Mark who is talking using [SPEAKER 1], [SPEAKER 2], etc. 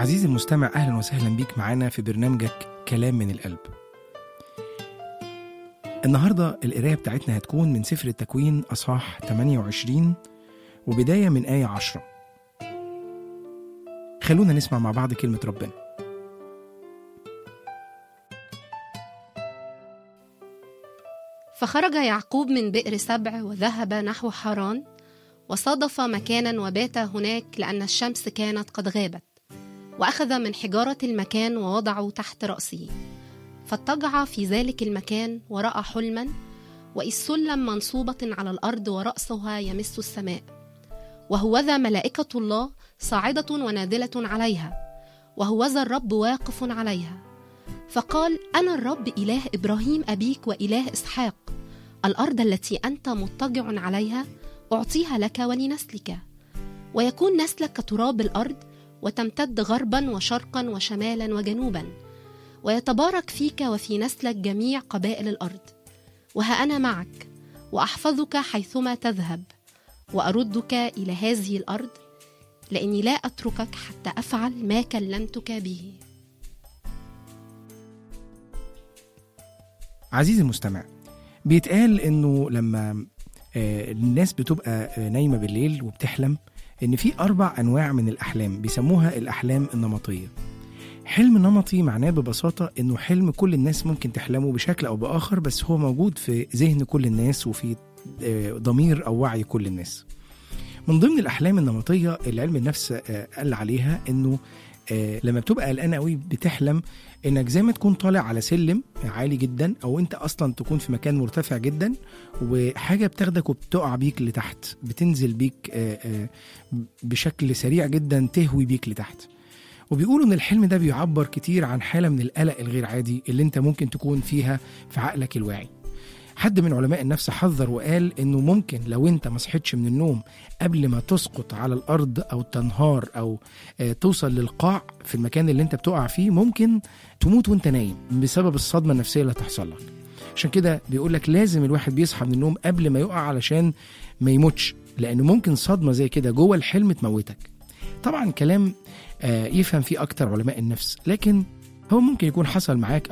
[SPEAKER 1] عزيزي المستمع أهلا وسهلا بيك معانا في برنامجك كلام من القلب النهاردة القراية بتاعتنا هتكون من سفر التكوين أصحاح 28 وبداية من آية 10 خلونا نسمع مع بعض كلمة ربنا
[SPEAKER 2] فخرج يعقوب من بئر سبع وذهب نحو حران وصادف مكانا وبات هناك لأن الشمس كانت قد غابت وأخذ من حجارة المكان ووضعه تحت رأسه فاضطجع في ذلك المكان ورأى حلما وإذ سلم منصوبة على الأرض ورأسها يمس السماء وهوذا ملائكة الله صاعدة ونازلة عليها وهوذا الرب واقف عليها فقال أنا الرب إله إبراهيم أبيك وإله إسحاق الأرض التي أنت مضطجع عليها أعطيها لك ولنسلك ويكون نسلك كتراب الأرض وتمتد غربا وشرقا وشمالا وجنوبا ويتبارك فيك وفي نسلك جميع قبائل الأرض وها أنا معك وأحفظك حيثما تذهب وأردك إلى هذه الأرض لأني لا أتركك حتى أفعل ما كلمتك به
[SPEAKER 1] عزيزي المستمع بيتقال إنه لما آه، الناس بتبقى آه، نايمة بالليل وبتحلم إن في أربع أنواع من الأحلام بيسموها الأحلام النمطية حلم نمطي معناه ببساطة إنه حلم كل الناس ممكن تحلمه بشكل أو بآخر بس هو موجود في ذهن كل الناس وفي آه، ضمير أو وعي كل الناس من ضمن الأحلام النمطية اللي علم النفس آه، قال عليها إنه آه، لما بتبقى قلقان قوي بتحلم انك زي ما تكون طالع على سلم عالي جدا او انت اصلا تكون في مكان مرتفع جدا وحاجه بتاخدك وبتقع بيك لتحت بتنزل بيك آه، آه، بشكل سريع جدا تهوي بيك لتحت وبيقولوا ان الحلم ده بيعبر كتير عن حاله من القلق الغير عادي اللي انت ممكن تكون فيها في عقلك الواعي حد من علماء النفس حذر وقال انه ممكن لو انت ما صحيتش من النوم قبل ما تسقط على الارض او تنهار او آه، توصل للقاع في المكان اللي انت بتقع فيه ممكن تموت وانت نايم بسبب الصدمه النفسيه اللي هتحصل لك عشان كده بيقول لك لازم الواحد بيصحى من النوم قبل ما يقع علشان ما يموتش لانه ممكن صدمه زي كده جوه الحلم تموتك طبعا كلام آه، يفهم فيه اكتر علماء النفس لكن هو ممكن يكون حصل معاك